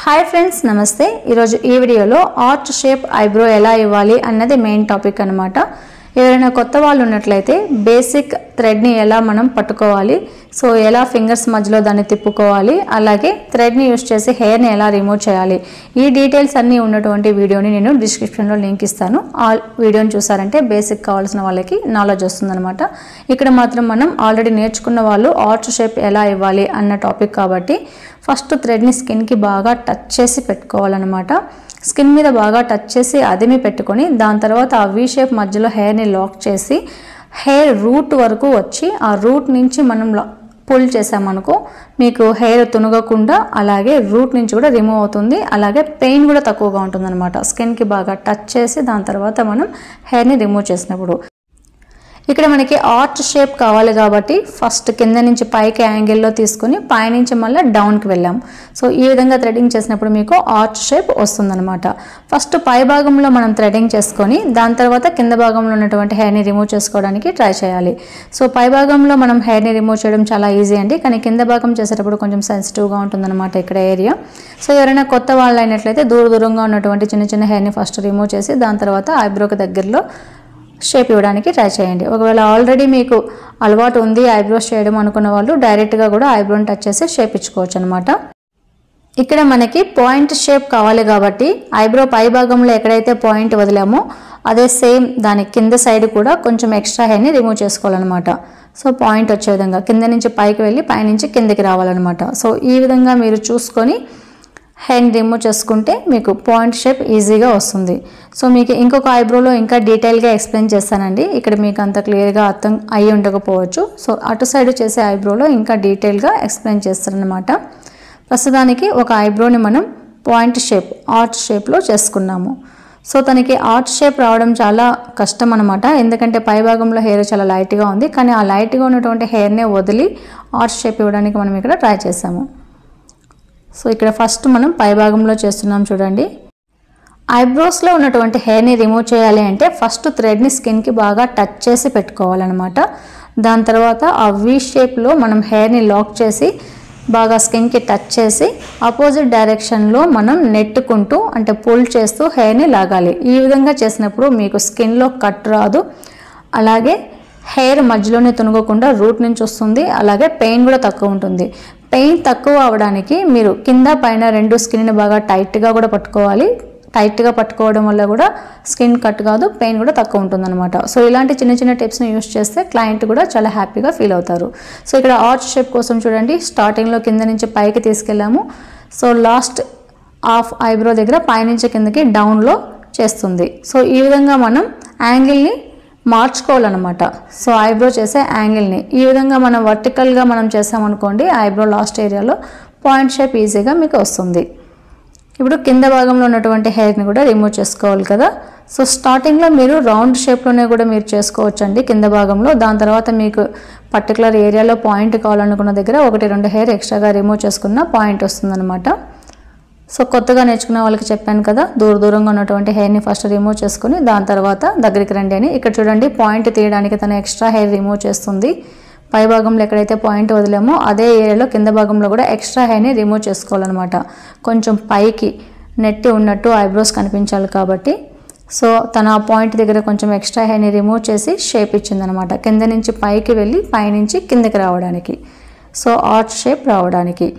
hi friends నమస్తే ఈరోజు ఈ వీడియోలో ఆర్చ్ షేప్ ఐబ్రో ఎలా ఇవ్వాలి అన్నది మెయిన్ టాపిక్ అనమాట ఎవరైనా కొత్త వాళ్ళు ఉన్నట్లయితే బేసిక్ థ్రెడ్ని ఎలా మనం పట్టుకోవాలి సో ఎలా ఫింగర్స్ మధ్యలో దాన్ని తిప్పుకోవాలి అలాగే థ్రెడ్ని యూస్ చేసి హెయిర్ని ఎలా రిమూవ్ చేయాలి ఈ డీటెయిల్స్ అన్నీ ఉన్నటువంటి వీడియోని నేను డిస్క్రిప్షన్లో లింక్ ఇస్తాను ఆ వీడియోని చూసారంటే బేసిక్ కావాల్సిన వాళ్ళకి నాలెడ్జ్ వస్తుందన్నమాట ఇక్కడ మాత్రం మనం ఆల్రెడీ నేర్చుకున్న వాళ్ళు ఆర్చ్ షేప్ ఎలా ఇవ్వాలి అన్న టాపిక్ కాబట్టి ఫస్ట్ థ్రెడ్ని స్కిన్కి బాగా టచ్ చేసి పెట్టుకోవాలన్నమాట స్కిన్ మీద బాగా టచ్ చేసి అదిమి పెట్టుకొని దాని తర్వాత ఆ వీ షేప్ మధ్యలో హెయిర్ని లాక్ చేసి హెయిర్ రూట్ వరకు వచ్చి ఆ రూట్ నుంచి మనం పుల్ చేసామనుకో మీకు హెయిర్ తునగకుండా అలాగే రూట్ నుంచి కూడా రిమూవ్ అవుతుంది అలాగే పెయిన్ కూడా తక్కువగా ఉంటుందన్నమాట స్కిన్కి బాగా టచ్ చేసి దాని తర్వాత మనం హెయిర్ని రిమూవ్ చేసినప్పుడు ఇక్కడ మనకి ఆర్చ్ షేప్ కావాలి కాబట్టి ఫస్ట్ కింద నుంచి పైకి యాంగిల్లో తీసుకొని పైనుంచి మళ్ళీ డౌన్కి వెళ్ళాం సో ఈ విధంగా థ్రెడింగ్ చేసినప్పుడు మీకు ఆర్చ్ షేప్ వస్తుందన్నమాట ఫస్ట్ పై భాగంలో మనం థ్రెడింగ్ చేసుకొని దాని తర్వాత కింద భాగంలో ఉన్నటువంటి హెయిర్ని రిమూవ్ చేసుకోవడానికి ట్రై చేయాలి సో పై భాగంలో మనం హెయిర్ని రిమూవ్ చేయడం చాలా ఈజీ అండి కానీ కింద భాగం చేసేటప్పుడు కొంచెం సెన్సిటివ్గా ఉంటుందన్నమాట ఇక్కడ ఏరియా సో ఎవరైనా కొత్త వాళ్ళు అయినట్లయితే దూర దూరంగా ఉన్నటువంటి చిన్న చిన్న హెయిర్ని ఫస్ట్ రిమూవ్ చేసి దాని తర్వాత ఐబ్రోకి దగ్గరలో షేప్ ఇవ్వడానికి ట్రై చేయండి ఒకవేళ ఆల్రెడీ మీకు అలవాటు ఉంది ఐబ్రోస్ చేయడం అనుకున్న వాళ్ళు డైరెక్ట్గా కూడా ఐబ్రోని టచ్ చేసి షేప్ ఇచ్చుకోవచ్చు అనమాట ఇక్కడ మనకి పాయింట్ షేప్ కావాలి కాబట్టి ఐబ్రో పై భాగంలో ఎక్కడైతే పాయింట్ వదిలామో అదే సేమ్ దాని కింద సైడ్ కూడా కొంచెం ఎక్స్ట్రా హెయిర్ని రిమూవ్ చేసుకోవాలన్నమాట సో పాయింట్ వచ్చే విధంగా కింద నుంచి పైకి వెళ్ళి పైనుంచి కిందకి రావాలన్నమాట సో ఈ విధంగా మీరు చూసుకొని హెయిర్ని రిమూవ్ చేసుకుంటే మీకు పాయింట్ షేప్ ఈజీగా వస్తుంది సో మీకు ఇంకొక ఐబ్రోలో ఇంకా డీటెయిల్గా ఎక్స్ప్లెయిన్ చేస్తానండి ఇక్కడ మీకు అంత క్లియర్గా అర్థం అయ్యి ఉండకపోవచ్చు సో అటు సైడ్ చేసే ఐబ్రోలో ఇంకా డీటెయిల్గా ఎక్స్ప్లెయిన్ చేస్తారనమాట ప్రస్తుతానికి ఒక ఐబ్రోని మనం పాయింట్ షేప్ ఆర్చ్ షేప్లో చేసుకున్నాము సో తనకి ఆర్చ్ షేప్ రావడం చాలా కష్టం అనమాట ఎందుకంటే పై భాగంలో హెయిర్ చాలా లైట్గా ఉంది కానీ ఆ లైట్గా ఉన్నటువంటి హెయిర్నే వదిలి ఆర్చ్ షేప్ ఇవ్వడానికి మనం ఇక్కడ ట్రై చేసాము సో ఇక్కడ ఫస్ట్ మనం పై భాగంలో చేస్తున్నాం చూడండి ఐబ్రోస్లో ఉన్నటువంటి హెయిర్ని రిమూవ్ చేయాలి అంటే ఫస్ట్ థ్రెడ్ని స్కిన్కి బాగా టచ్ చేసి పెట్టుకోవాలన్నమాట దాని తర్వాత ఆ వీ షేప్లో మనం హెయిర్ని లాక్ చేసి బాగా స్కిన్కి టచ్ చేసి ఆపోజిట్ డైరెక్షన్లో మనం నెట్టుకుంటూ అంటే పుల్ చేస్తూ హెయిర్ని లాగాలి ఈ విధంగా చేసినప్పుడు మీకు స్కిన్లో కట్ రాదు అలాగే హెయిర్ మధ్యలోనే తునగకుండా రూట్ నుంచి వస్తుంది అలాగే పెయిన్ కూడా తక్కువ ఉంటుంది పెయిన్ తక్కువ అవడానికి మీరు కింద పైన రెండు స్కిన్ని బాగా టైట్గా కూడా పట్టుకోవాలి టైట్గా పట్టుకోవడం వల్ల కూడా స్కిన్ కట్ కాదు పెయిన్ కూడా తక్కువ ఉంటుందన్నమాట సో ఇలాంటి చిన్న చిన్న టిప్స్ని యూస్ చేస్తే క్లయింట్ కూడా చాలా హ్యాపీగా ఫీల్ అవుతారు సో ఇక్కడ ఆర్చ్ షేప్ కోసం చూడండి స్టార్టింగ్లో కింద నుంచి పైకి తీసుకెళ్ళాము సో లాస్ట్ హాఫ్ ఐబ్రో దగ్గర పైనుంచి కిందకి డౌన్లో చేస్తుంది సో ఈ విధంగా మనం యాంగిల్ని మార్చుకోవాలన్నమాట సో ఐబ్రో చేసే యాంగిల్ని ఈ విధంగా మనం వర్టికల్గా మనం చేసామనుకోండి ఐబ్రో లాస్ట్ ఏరియాలో పాయింట్ షేప్ ఈజీగా మీకు వస్తుంది ఇప్పుడు కింద భాగంలో ఉన్నటువంటి హెయిర్ని కూడా రిమూవ్ చేసుకోవాలి కదా సో స్టార్టింగ్లో మీరు రౌండ్ షేప్లోనే కూడా మీరు చేసుకోవచ్చు అండి కింద భాగంలో దాని తర్వాత మీకు పర్టికులర్ ఏరియాలో పాయింట్ కావాలనుకున్న దగ్గర ఒకటి రెండు హెయిర్ ఎక్స్ట్రాగా రిమూవ్ చేసుకున్న పాయింట్ వస్తుందన్నమాట సో కొత్తగా నేర్చుకునే వాళ్ళకి చెప్పాను కదా దూర దూరంగా ఉన్నటువంటి హెయిర్ని ఫస్ట్ రిమూవ్ చేసుకుని దాని తర్వాత దగ్గరికి రండి అని ఇక్కడ చూడండి పాయింట్ తీయడానికి తన ఎక్స్ట్రా హెయిర్ రిమూవ్ చేస్తుంది పై భాగంలో ఎక్కడైతే పాయింట్ వదిలామో అదే ఏరియాలో కింద భాగంలో కూడా ఎక్స్ట్రా హెయిర్ని రిమూవ్ చేసుకోవాలన్నమాట కొంచెం పైకి నెట్టి ఉన్నట్టు ఐబ్రోస్ కనిపించాలి కాబట్టి సో తన ఆ పాయింట్ దగ్గర కొంచెం ఎక్స్ట్రా హెయిర్ని రిమూవ్ చేసి షేప్ ఇచ్చిందనమాట కింద నుంచి పైకి వెళ్ళి పైనుంచి కిందకి రావడానికి సో ఆర్చ్ షేప్ రావడానికి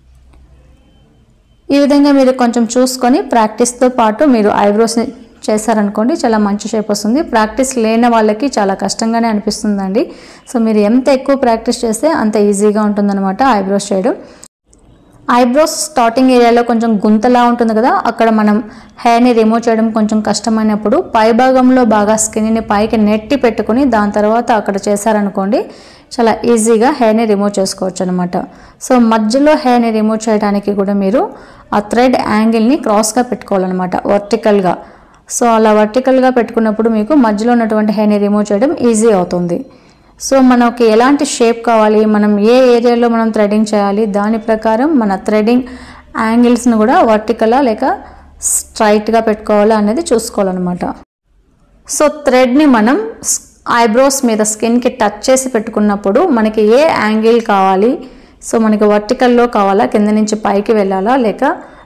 ఈ విధంగా మీరు కొంచెం చూసుకొని ప్రాక్టీస్తో పాటు మీరు ఐబ్రోస్ని చేశారనుకోండి చాలా మంచి షేప్ వస్తుంది ప్రాక్టీస్ లేని వాళ్ళకి చాలా కష్టంగానే అనిపిస్తుందండి సో మీరు ఎంత ఎక్కువ ప్రాక్టీస్ చేస్తే అంత ఈజీగా ఉంటుందన్నమాట ఐబ్రోస్ చేయడం ఐబ్రోస్ స్టార్టింగ్ ఏరియాలో కొంచెం గుంతలా ఉంటుంది కదా అక్కడ మనం హెయిర్ని రిమూవ్ చేయడం కొంచెం కష్టమైనప్పుడు పై భాగంలో బాగా స్కిన్ని పైకి నెట్టి పెట్టుకుని దాని తర్వాత అక్కడ చేశారనుకోండి చాలా ఈజీగా హెయిర్ని రిమూవ్ చేసుకోవచ్చు అనమాట సో మధ్యలో హెయిర్ని రిమూవ్ చేయడానికి కూడా మీరు ఆ థ్రెడ్ యాంగిల్ని క్రాస్గా పెట్టుకోవాలన్నమాట వర్టికల్గా సో అలా వర్టికల్గా పెట్టుకున్నప్పుడు మీకు మధ్యలో ఉన్నటువంటి హెయిర్ని రిమూవ్ చేయడం ఈజీ అవుతుంది సో మనకి ఎలాంటి షేప్ కావాలి మనం ఏ ఏరియాలో మనం థ్రెడింగ్ చేయాలి దాని ప్రకారం మన థ్రెడింగ్ యాంగిల్స్ని కూడా వర్టికలా లేక స్ట్రైట్గా పెట్టుకోవాలా అనేది చూసుకోవాలన్నమాట సో థ్రెడ్ని మనం ఐబ్రోస్ మీద స్కిన్కి టచ్ చేసి పెట్టుకున్నప్పుడు మనకి ఏ యాంగిల్ కావాలి సో మనకి వర్టికల్లో కావాలా కింద నుంచి పైకి వెళ్ళాలా లేక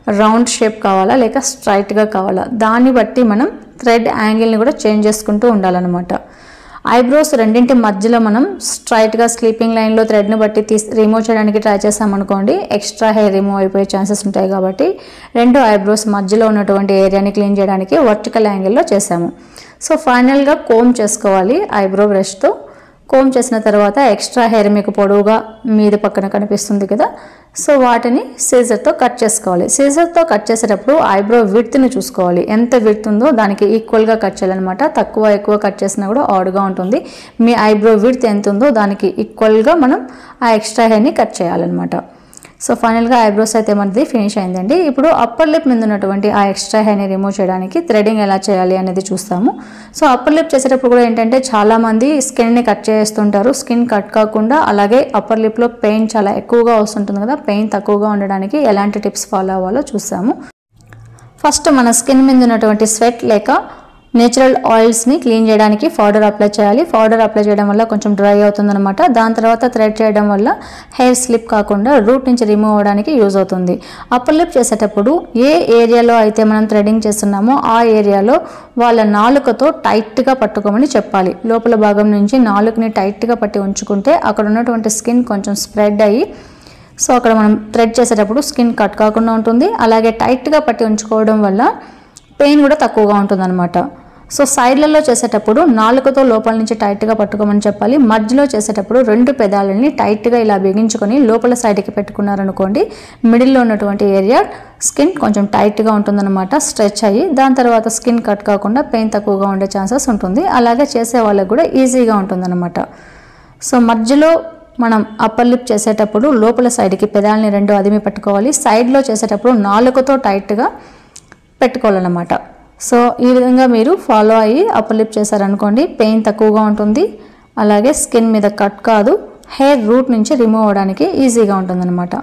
రౌండ్ షేప్ కావాలా లేక స్ట్రైట్గా కావాలా దాన్ని బట్టి మనం థ్రెడ్ యాంగిల్ని కూడా చేంజ్ చేసుకుంటూ ఉండాలన్నమాట ఐబ్రోస్ రెండింటి మధ్యలో మనం స్ట్రైట్గా స్లీపింగ్ లైన్లో థ్రెడ్ని బట్టి తీసి రిమూవ్ చేయడానికి ట్రై చేసామనుకోండి ఎక్స్ట్రా హెయిర్ రిమూవ్ అయిపోయే ఛాన్సెస్ ఉంటాయి కాబట్టి రెండు ఐబ్రోస్ మధ్యలో ఉన్నటువంటి ఏరియాని క్లీన్ చేయడానికి వర్టికల్ యాంగిల్లో చేసాము సో ఫైనల్గా కోమ్ చేసుకోవాలి ఐబ్రో బ్రష్తో కోమ్ చేసిన తర్వాత ఎక్స్ట్రా హెయిర్ మీకు పొడవుగా మీద పక్కన కనిపిస్తుంది కదా సో వాటిని సీజర్తో కట్ చేసుకోవాలి సీజర్తో కట్ చేసేటప్పుడు ఐబ్రో విడ్త్ని చూసుకోవాలి ఎంత విడ్త్ ఉందో దానికి ఈక్వల్గా కట్ చేయాలన్నమాట తక్కువ ఎక్కువ కట్ చేసినా కూడా ఆడ్గా ఉంటుంది మీ ఐబ్రో విడ్త్ ఎంత ఉందో దానికి ఈక్వల్గా మనం ఆ ఎక్స్ట్రా హెయిర్ని కట్ చేయాలన్నమాట సో ఫైనల్గా ఐబ్రోస్ అయితే మనది ఫినిష్ అయిందండి ఇప్పుడు అప్పర్ లిప్ మీద ఉన్నటువంటి ఆ ఎక్స్ట్రా హెయిర్ని రిమూవ్ చేయడానికి థ్రెడింగ్ ఎలా చేయాలి అనేది చూస్తాము సో అప్పర్ లిప్ చేసేటప్పుడు కూడా ఏంటంటే చాలామంది స్కిన్ని కట్ చేస్తుంటారు స్కిన్ కట్ కాకుండా అలాగే అప్పర్ లిప్లో పెయిన్ చాలా ఎక్కువగా వస్తుంటుంది కదా పెయిన్ తక్కువగా ఉండడానికి ఎలాంటి టిప్స్ ఫాలో అవ్వాలో చూస్తాము ఫస్ట్ మన స్కిన్ మీద ఉన్నటువంటి స్వెట్ లేక నేచురల్ ఆయిల్స్ని క్లీన్ చేయడానికి పౌడర్ అప్లై చేయాలి పౌడర్ అప్లై చేయడం వల్ల కొంచెం డ్రై అవుతుందన్నమాట దాని తర్వాత థ్రెడ్ చేయడం వల్ల హెయిర్ స్లిప్ కాకుండా రూట్ నుంచి రిమూవ్ అవ్వడానికి యూజ్ అవుతుంది అప్పర్ లిప్ చేసేటప్పుడు ఏ ఏరియాలో అయితే మనం థ్రెడింగ్ చేస్తున్నామో ఆ ఏరియాలో వాళ్ళ నాలుకతో టైట్గా పట్టుకోమని చెప్పాలి లోపల భాగం నుంచి నాలుకని టైట్గా పట్టి ఉంచుకుంటే అక్కడ ఉన్నటువంటి స్కిన్ కొంచెం స్ప్రెడ్ అయ్యి సో అక్కడ మనం థ్రెడ్ చేసేటప్పుడు స్కిన్ కట్ కాకుండా ఉంటుంది అలాగే టైట్గా పట్టి ఉంచుకోవడం వల్ల పెయిన్ కూడా తక్కువగా ఉంటుందన్నమాట సో సైడ్లలో చేసేటప్పుడు నాలుకతో లోపల నుంచి టైట్గా పట్టుకోమని చెప్పాలి మధ్యలో చేసేటప్పుడు రెండు పెదాలని టైట్గా ఇలా బిగించుకొని లోపల సైడ్కి పెట్టుకున్నారనుకోండి మిడిల్లో ఉన్నటువంటి ఏరియా స్కిన్ కొంచెం టైట్గా ఉంటుందన్నమాట స్ట్రెచ్ అయ్యి దాని తర్వాత స్కిన్ కట్ కాకుండా పెయిన్ తక్కువగా ఉండే ఛాన్సెస్ ఉంటుంది అలాగే చేసే వాళ్ళకి కూడా ఈజీగా ఉంటుందన్నమాట సో మధ్యలో మనం అప్పర్ లిప్ చేసేటప్పుడు లోపల సైడ్కి పెదాలని రెండు అదిమి పట్టుకోవాలి సైడ్లో చేసేటప్పుడు నాలుకతో టైట్గా పెట్టుకోవాలన్నమాట సో ఈ విధంగా మీరు ఫాలో అయ్యి అప్పర్ లిప్ చేశారనుకోండి పెయిన్ తక్కువగా ఉంటుంది అలాగే స్కిన్ మీద కట్ కాదు హెయిర్ రూట్ నుంచి రిమూవ్ అవ్వడానికి ఈజీగా ఉంటుందన్నమాట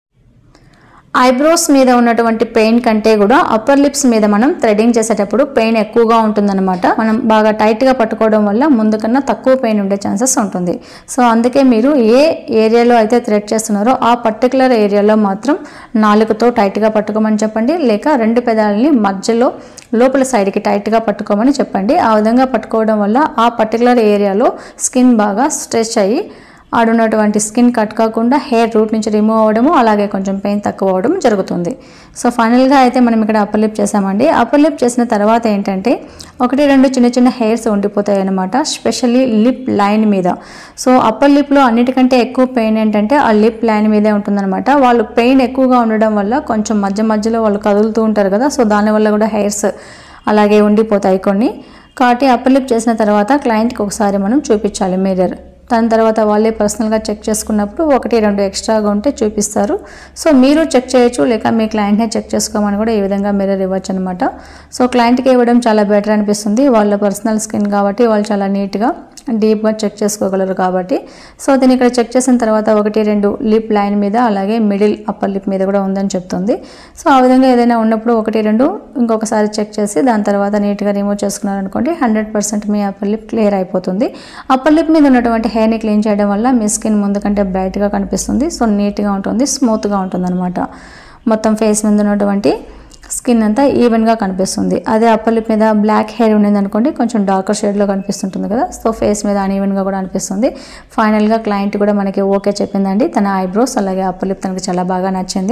ఐబ్రోస్ మీద ఉన్నటువంటి పెయిన్ కంటే కూడా అప్పర్ లిప్స్ మీద మనం థ్రెడింగ్ చేసేటప్పుడు పెయిన్ ఎక్కువగా ఉంటుందన్నమాట మనం బాగా టైట్గా పట్టుకోవడం వల్ల ముందు కన్నా తక్కువ పెయిన్ ఉండే ఛాన్సెస్ ఉంటుంది సో అందుకే మీరు ఏ ఏరియాలో అయితే థ్రెడ్ చేస్తున్నారో ఆ పర్టికులర్ ఏరియాలో మాత్రం నాలుగుతో టైట్గా పట్టుకోమని చెప్పండి లేక రెండు పెదాలని మధ్యలో లోపల సైడ్కి టైట్గా పట్టుకోమని చెప్పండి ఆ విధంగా పట్టుకోవడం వల్ల ఆ పర్టికులర్ ఏరియాలో స్కిన్ బాగా స్ట్రెచ్ అయ్యి ఆడున్నటువంటి స్కిన్ కట్ కాకుండా హెయిర్ రూట్ నుంచి రిమూవ్ అవ్వడము అలాగే కొంచెం పెయిన్ తక్కువ అవ్వడం జరుగుతుంది సో ఫైనల్గా అయితే మనం ఇక్కడ అప్పర్ లిప్ చేసామండి అప్పర్ లిప్ చేసిన తర్వాత ఏంటంటే ఒకటి రెండు చిన్న చిన్న హెయిర్స్ ఉండిపోతాయి అనమాట స్పెషల్లీ లిప్ లైన్ మీద సో అప్పర్ లిప్లో అన్నిటికంటే ఎక్కువ పెయిన్ ఏంటంటే ఆ లిప్ లైన్ మీదే ఉంటుందన్నమాట వాళ్ళు పెయిన్ ఎక్కువగా ఉండడం వల్ల కొంచెం మధ్య మధ్యలో వాళ్ళు కదులుతూ ఉంటారు కదా సో దానివల్ల కూడా హెయిర్స్ అలాగే ఉండిపోతాయి కొన్ని కాబట్టి అప్పర్ లిప్ చేసిన తర్వాత క్లయింట్కి ఒకసారి మనం చూపించాలి మిర్రర్ దాని తర్వాత వాళ్ళే పర్సనల్గా చెక్ చేసుకున్నప్పుడు ఒకటి రెండు ఎక్స్ట్రాగా ఉంటే చూపిస్తారు సో మీరు చెక్ చేయొచ్చు లేక మీ క్లయింట్నే చెక్ చేసుకోమని కూడా ఈ విధంగా మిర్రర్ ఇవ్వచ్చు అనమాట సో క్లయింట్కి ఇవ్వడం చాలా బెటర్ అనిపిస్తుంది వాళ్ళ పర్సనల్ స్కిన్ కాబట్టి వాళ్ళు చాలా నీట్గా డీప్గా చెక్ చేసుకోగలరు కాబట్టి సో దీన్ని ఇక్కడ చెక్ చేసిన తర్వాత ఒకటి రెండు లిప్ లైన్ మీద అలాగే మిడిల్ అప్పర్ లిప్ మీద కూడా ఉందని చెప్తుంది సో ఆ విధంగా ఏదైనా ఉన్నప్పుడు ఒకటి రెండు ఇంకొకసారి చెక్ చేసి దాని తర్వాత నీట్గా రిమూవ్ చేసుకున్నారనుకోండి హండ్రెడ్ పర్సెంట్ మీ అప్పర్ లిప్ క్లియర్ అయిపోతుంది అప్పర్ లిప్ మీద ఉన్నటువంటి హెయిర్ని క్లీన్ చేయడం వల్ల మీ స్కిన్ ముందు కంటే బ్రైట్గా కనిపిస్తుంది సో నీట్గా ఉంటుంది స్మూత్గా ఉంటుంది అనమాట మొత్తం ఫేస్ మీద ఉన్నటువంటి స్కిన్ అంతా ఈవెన్గా కనిపిస్తుంది అదే అప్పర్ లిప్ మీద బ్లాక్ హెయిర్ ఉండేది అనుకోండి కొంచెం డార్కర్ షేడ్లో కనిపిస్తుంటుంది కదా సో ఫేస్ మీద అన్ఈవెన్గా కూడా అనిపిస్తుంది ఫైనల్గా క్లయింట్ కూడా మనకి ఓకే చెప్పిందండి తన ఐబ్రోస్ అలాగే అప్పర్ లిప్ తనకి చాలా బాగా నచ్చింది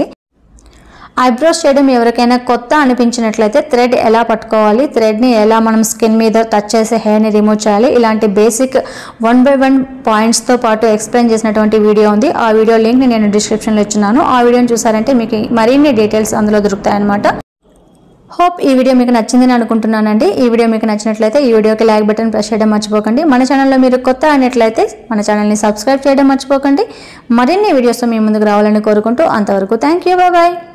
ఐబ్రోస్ చేయడం ఎవరికైనా కొత్త అనిపించినట్లయితే థ్రెడ్ ఎలా పట్టుకోవాలి థ్రెడ్ని ఎలా మనం స్కిన్ మీద టచ్ చేసే హెయిర్ని రిమూవ్ చేయాలి ఇలాంటి బేసిక్ వన్ బై వన్ పాయింట్స్తో పాటు ఎక్స్ప్లెయిన్ చేసినటువంటి వీడియో ఉంది ఆ వీడియో లింక్ని నేను డిస్క్రిప్షన్లో ఇచ్చున్నాను ఆ వీడియోని చూసారంటే మీకు మరిన్ని డీటెయిల్స్ అందులో దొరుకుతాయన్నమాట హోప్ ఈ వీడియో మీకు నచ్చిందని అనుకుంటున్నానండి ఈ వీడియో మీకు నచ్చినట్లయితే ఈ వీడియోకి లైక్ బటన్ ప్రెస్ చేయడం మర్చిపోకండి మన ఛానల్లో మీరు కొత్త అయినట్లయితే మన ఛానల్ని సబ్స్క్రైబ్ చేయడం మర్చిపోకండి మరిన్ని వీడియోస్ మీ ముందుకు రావాలని కోరుకుంటూ అంతవరకు థ్యాంక్ యూ బాయ్